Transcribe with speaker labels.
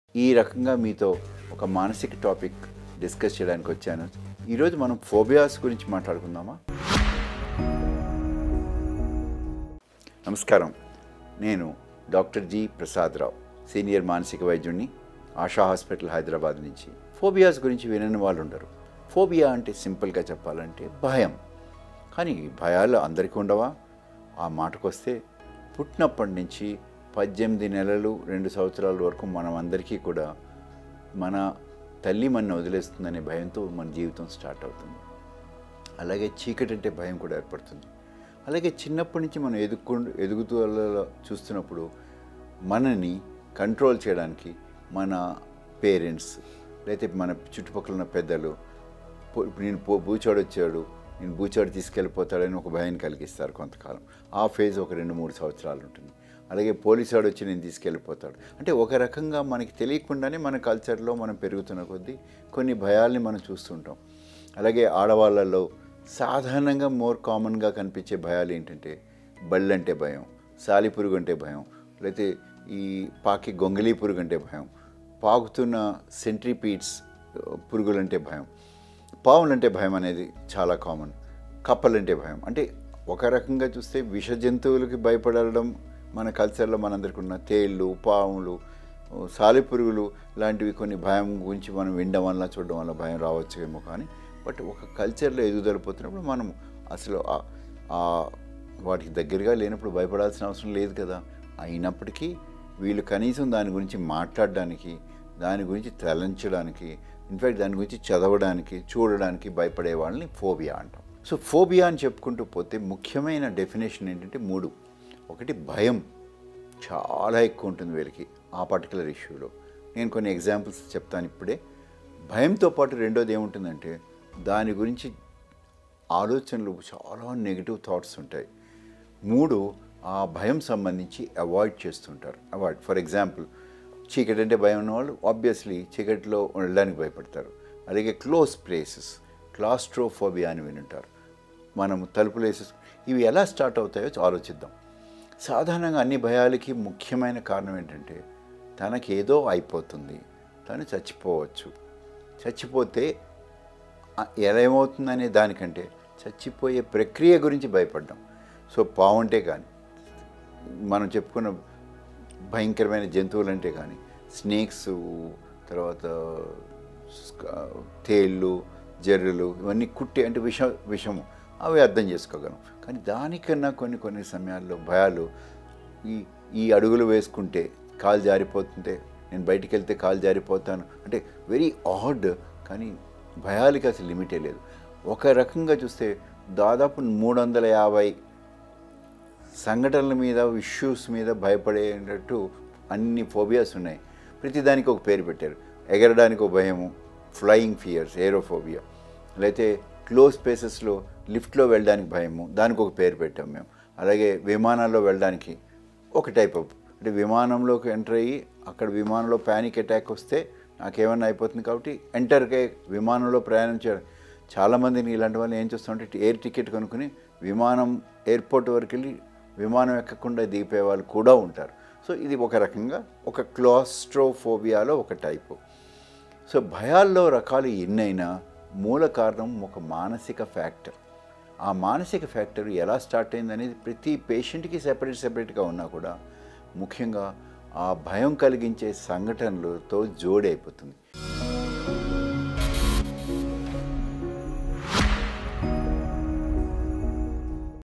Speaker 1: ఈ రకంగా మీతో ఒక మానసిక టాపిక్ డిస్కస్ చేయడానికి వచ్చాను ఈరోజు మనం ఫోబియాస్ గురించి మాట్లాడుకుందామా నమస్కారం నేను డాక్టర్ జి ప్రసాదరావు సీనియర్ మానసిక వైద్యుడిని ఆశా హాస్పిటల్ హైదరాబాద్ నుంచి ఫోబియాస్ గురించి వినని వాళ్ళు ఉండరు ఫోబియా అంటే సింపుల్గా చెప్పాలంటే భయం కానీ ఈ భయాలు అందరికీ ఉండవా ఆ మాటకొస్తే పుట్టినప్పటి నుంచి పద్దెనిమిది నెలలు రెండు సంవత్సరాల వరకు మనం అందరికీ కూడా మన తల్లి మన వదిలేస్తుందనే భయంతో మన జీవితం స్టార్ట్ అవుతుంది అలాగే చీకటి అంటే భయం కూడా ఏర్పడుతుంది అలాగే చిన్నప్పటి నుంచి మనం ఎదుగు ఎదుగుతూ చూస్తున్నప్పుడు మనని కంట్రోల్ చేయడానికి మన పేరెంట్స్ లేకపోతే మన చుట్టుపక్కల ఉన్న పెద్దలు పో- ఇప్పుడు నేను పో బూచాడు వచ్చాడు నేను బూచాడు తీసుకెళ్ళిపోతాడని ఒక భయం కలిగిస్తారు కొంతకాలం ఆ ఫేజ్ ఒక రెండు మూడు సంవత్సరాలు ఉంటుంది అలాగే పోలీసు వాడు వచ్చి నేను తీసుకెళ్ళిపోతాడు అంటే ఒక రకంగా మనకి తెలియకుండానే మన కల్చర్లో మనం పెరుగుతున్న కొద్దీ కొన్ని భయాల్ని మనం చూస్తుంటాం అలాగే ఆడవాళ్ళలో సాధారణంగా మోర్ కామన్గా కనిపించే భయాలు ఏంటంటే బళ్ళు అంటే భయం సాలిపురుగు అంటే భయం లేకపోతే ఈ పాకి గొంగళీ పురుగు అంటే భయం పాకుతున్న సెంట్రీపీడ్స్ పురుగులంటే భయం పావులంటే భయం అనేది చాలా కామన్ కప్పలంటే భయం అంటే ఒక రకంగా చూస్తే విష జంతువులకి భయపడడం మన కల్చర్లో మనందరికీ ఉన్న తేళ్ళు పాములు సాలిపురుగులు లాంటివి కొన్ని భయం గురించి మనం వినడం వల్ల చూడడం వల్ల భయం రావచ్చేమో కానీ బట్ ఒక కల్చర్లో ఎదుగుదలపోతున్నప్పుడు మనం అసలు ఆ- ఆ వాటికి దగ్గరగా లేనప్పుడు భయపడాల్సిన అవసరం లేదు కదా అయినప్పటికీ వీళ్ళు కనీసం దాని గురించి మాట్లాడడానికి దాని గురించి తలంచడానికి ఇన్ఫ్యాక్ట్ దాని గురించి చదవడానికి చూడడానికి భయపడే వాళ్ళని ఫోబియా అంటాం సో ఫోబియా అని చెప్పుకుంటూ పోతే ముఖ్యమైన డెఫినేషన్ ఏంటంటే మూడు ఒకటి భయం చాలా ఎక్కువ ఉంటుంది వీళ్ళకి ఆ పర్టికులర్ ఇష్యూలో నేను కొన్ని ఎగ్జాంపుల్స్ చెప్తాను ఇప్పుడే భయంతో పాటు రెండోది ఏముంటుందంటే దాని గురించి ఆలోచనలు చాలా నెగిటివ్ థాట్స్ ఉంటాయి మూడు ఆ భయం సంబంధించి అవాయిడ్ చేస్తుంటారు అవాయిడ్ ఫర్ ఎగ్జాంపుల్ చీకటి అంటే భయం ఉన్నవాళ్ళు ఆబ్వియస్లీ చీకటిలో ఉండడానికి భయపడతారు అలాగే క్లోజ్ ప్లేసెస్ క్లాస్ట్రోఫోబియా అని వినుంటారు మనం తలుపులు వేసేసి ఇవి ఎలా స్టార్ట్ అవుతాయో ఆలోచిద్దాం సాధారణంగా అన్ని భయాలకి ముఖ్యమైన కారణం ఏంటంటే తనకి ఏదో అయిపోతుంది తను చచ్చిపోవచ్చు చచ్చిపోతే ఆ ఎలా ఏమవుతుందనే దానికంటే చచ్చిపోయే ప్రక్రియ గురించి భయపడ్డాం సో పావుంటే కానీ మనం చెప్పుకున్న భయంకరమైన జంతువులు అంటే కానీ స్నేక్స్ తర్వాత స్క- తేళ్ళు జర్రులు ఇవన్నీ కుట్టి అంటే విష విషము అవి అర్థం చేసుకోగలం కానీ దానికన్నా కొన్ని కొన్ని సమయాల్లో భయాలు ఈ ఈ అడుగులు వేసుకుంటే కాలు జారిపోతుంటే నేను బయటికి వెళ్తే కాలు జారిపోతాను అంటే వెరీ ఆడ్ కానీ భయాలకి అసలు లిమిటే లేదు ఒక రకంగా చూస్తే దాదాపు మూడు వందల యాభై సంఘటనల మీద ఇష్యూస్ మీద భయపడేటట్టు అన్ని ఫోబియాస్ ఉన్నాయి ప్రతిదానికి ఒక పేరు పెట్టారు ఎగరడానికి ఒక భయము ఫ్లయింగ్ ఫియర్స్ ఏరోఫోబియా లేకపోతే క్లోజ్ స్పేసెస్లో లిఫ్ట్లో వెళ్ళడానికి భయము దానికి ఒక పేరు పెట్టాం మేము అలాగే విమానాల్లో వెళ్ళడానికి ఒక టైప్ ఆఫ్ అంటే విమానంలోకి ఎంటర్ అయ్యి అక్కడ విమానంలో ప్యానిక్ అటాక్ వస్తే నాకేమన్నా అయిపోతుంది కాబట్టి ఎంటర్కే విమానంలో ప్రయాణం చేయడం చాలామందిని ఇలాంటి వాళ్ళు ఏం చేస్తామంటే ఎయిర్ టికెట్ కొనుక్కుని విమానం ఎయిర్పోర్ట్ వరకు వెళ్ళి విమానం ఎక్కకుండా దిగిపోయే వాళ్ళు కూడా ఉంటారు సో ఇది ఒక రకంగా ఒక క్లాస్ట్రోఫోబియాలో ఒక టైపు సో భయాల్లో రకాలు ఎన్నైనా మూల కారణం ఒక మానసిక ఫ్యాక్టర్ ఆ మానసిక ఫ్యాక్టర్ ఎలా స్టార్ట్ అయింది అనేది ప్రతి పేషెంట్కి సెపరేట్ సెపరేట్గా ఉన్నా కూడా ముఖ్యంగా ఆ భయం కలిగించే సంఘటనలతో జోడి అయిపోతుంది